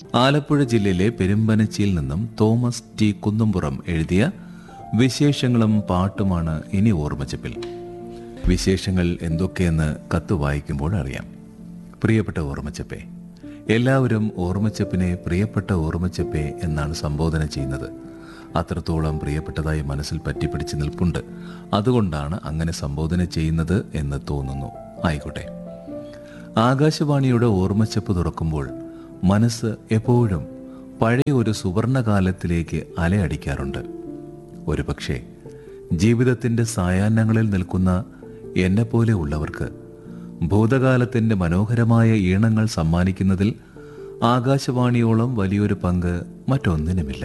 ആലപ്പുഴ ജില്ലയിലെ പെരുമ്പനച്ചിയിൽ നിന്നും Thomas T Kunnumpuram എഴുതിയ വിശേഷങ്ങളും പാട്ടുമാണ് ഇനി ഓർമ്മച്ചപ്പിൽ വിശേഷങ്ങൾ എന്തൊക്കെയെന്ന് കത്ത് വായിക്കുമ്പോൾ അറിയാം പ്രിയപ്പെട്ട ഓർമ്മച്ചപ്പേ എല്ലാവരും ഓർമ്മച്ചപ്പിനെ പ്രിയപ്പെട്ട ഓർമ്മച്ചപ്പേ എന്നാണ് സംബോധന ചെയ്യുന്നത് അത്രത്തോളം പ്രിയപ്പെട്ടതായി മനസ്സിൽ പറ്റിപ്പിടിച്ച് നിൽപ്പുണ്ട് അതുകൊണ്ടാണ് അങ്ങനെ സംബോധന ചെയ്യുന്നത് എന്ന് തോന്നുന്നു ആയിക്കോട്ടെ ആകാശവാണിയുടെ ഓർമ്മച്ചപ്പ് തുറക്കുമ്പോൾ മനസ്സ് എപ്പോഴും പഴയ ഒരു സുവർണകാലത്തിലേക്ക് അലയടിക്കാറുണ്ട് ഒരുപക്ഷെ ജീവിതത്തിന്റെ സായാഹ്നങ്ങളിൽ നിൽക്കുന്ന എന്നെപ്പോലെ ഉള്ളവർക്ക് ഭൂതകാലത്തിന്റെ മനോഹരമായ ഈണങ്ങൾ സമ്മാനിക്കുന്നതിൽ ആകാശവാണിയോളം വലിയൊരു പങ്ക് മറ്റൊന്നിനുമില്ല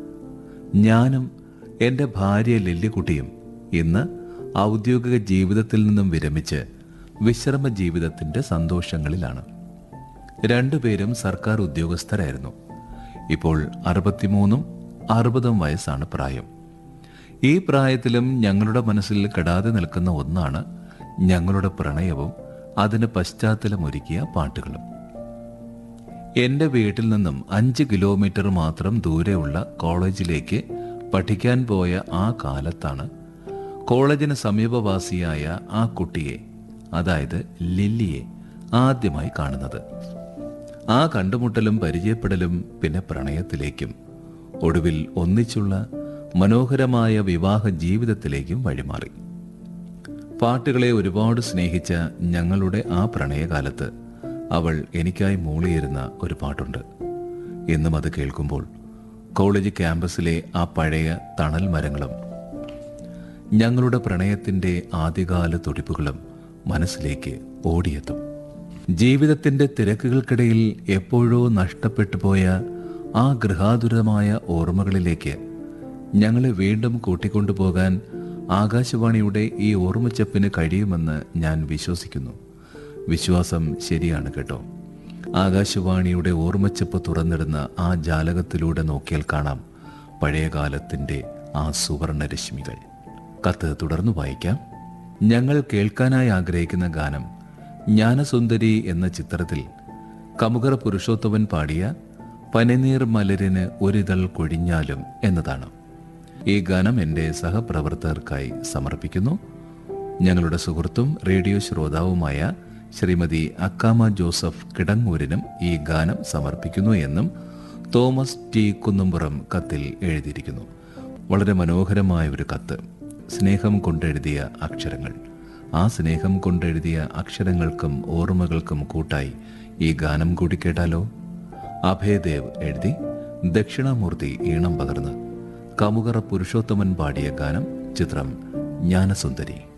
ഞാനും എൻ്റെ ഭാര്യ ലില്ലിക്കുട്ടിയും ഇന്ന് ഔദ്യോഗിക ജീവിതത്തിൽ നിന്നും വിരമിച്ച് വിശ്രമ ജീവിതത്തിന്റെ സന്തോഷങ്ങളിലാണ് രണ്ടുപേരും സർക്കാർ ഉദ്യോഗസ്ഥരായിരുന്നു ഇപ്പോൾ അറുപത്തിമൂന്നും അറുപതും വയസ്സാണ് പ്രായം ഈ പ്രായത്തിലും ഞങ്ങളുടെ മനസ്സിൽ കെടാതെ നിൽക്കുന്ന ഒന്നാണ് ഞങ്ങളുടെ പ്രണയവും അതിന് പശ്ചാത്തലമൊരുക്കിയ പാട്ടുകളും എന്റെ വീട്ടിൽ നിന്നും അഞ്ച് കിലോമീറ്റർ മാത്രം ദൂരെയുള്ള കോളേജിലേക്ക് പഠിക്കാൻ പോയ ആ കാലത്താണ് കോളേജിന് സമീപവാസിയായ ആ കുട്ടിയെ അതായത് ലില്ലിയെ ആദ്യമായി കാണുന്നത് ആ കണ്ടുമുട്ടലും പരിചയപ്പെടലും പിന്നെ പ്രണയത്തിലേക്കും ഒടുവിൽ ഒന്നിച്ചുള്ള മനോഹരമായ വിവാഹ ജീവിതത്തിലേക്കും വഴിമാറി പാട്ടുകളെ ഒരുപാട് സ്നേഹിച്ച ഞങ്ങളുടെ ആ പ്രണയകാലത്ത് അവൾ എനിക്കായി മൂളിയിരുന്ന ഒരു പാട്ടുണ്ട് എന്നും അത് കേൾക്കുമ്പോൾ കോളേജ് ക്യാമ്പസിലെ ആ പഴയ തണൽ മരങ്ങളും ഞങ്ങളുടെ പ്രണയത്തിന്റെ ആദ്യകാല തുടിപ്പുകളും മനസ്സിലേക്ക് ഓടിയെത്തും ജീവിതത്തിന്റെ തിരക്കുകൾക്കിടയിൽ എപ്പോഴോ നഷ്ടപ്പെട്ടു പോയ ആ ഗൃഹാതുരമായ ഓർമ്മകളിലേക്ക് ഞങ്ങളെ വീണ്ടും കൂട്ടിക്കൊണ്ടുപോകാൻ ആകാശവാണിയുടെ ഈ ഓർമ്മച്ചപ്പിന് കഴിയുമെന്ന് ഞാൻ വിശ്വസിക്കുന്നു വിശ്വാസം ശരിയാണ് കേട്ടോ ആകാശവാണിയുടെ ഓർമ്മച്ചപ്പ് തുറന്നിടുന്ന ആ ജാലകത്തിലൂടെ നോക്കിയാൽ കാണാം പഴയകാലത്തിന്റെ ആ സുവർണ രശ്മികൾ കത്ത് തുടർന്നു വായിക്കാം ഞങ്ങൾ കേൾക്കാനായി ആഗ്രഹിക്കുന്ന ഗാനം ജ്ഞാനസുന്ദരി എന്ന ചിത്രത്തിൽ കമുകറ പുരുഷോത്തമൻ പാടിയ പനിനീർ മലരിന് ഒരിതൾ കൊഴിഞ്ഞാലും എന്നതാണ് ഈ ഗാനം എൻ്റെ സഹപ്രവർത്തകർക്കായി സമർപ്പിക്കുന്നു ഞങ്ങളുടെ സുഹൃത്തും റേഡിയോ ശ്രോതാവുമായ ശ്രീമതി അക്കാമ ജോസഫ് കിടങ്ങൂരിനും ഈ ഗാനം സമർപ്പിക്കുന്നു എന്നും തോമസ് ടി കുന്നുംപുറം കത്തിൽ എഴുതിയിരിക്കുന്നു വളരെ മനോഹരമായ ഒരു കത്ത് സ്നേഹം കൊണ്ടെഴുതിയ അക്ഷരങ്ങൾ ആ സ്നേഹം കൊണ്ടെഴുതിയ അക്ഷരങ്ങൾക്കും ഓർമ്മകൾക്കും കൂട്ടായി ഈ ഗാനം കൂടി കേട്ടാലോ അഭയദേവ് എഴുതി ദക്ഷിണാമൂർത്തി ഈണം പകർന്ന് കമുകറ പുരുഷോത്തമൻ പാടിയ ഗാനം ചിത്രം ജ്ഞാനസുന്ദരി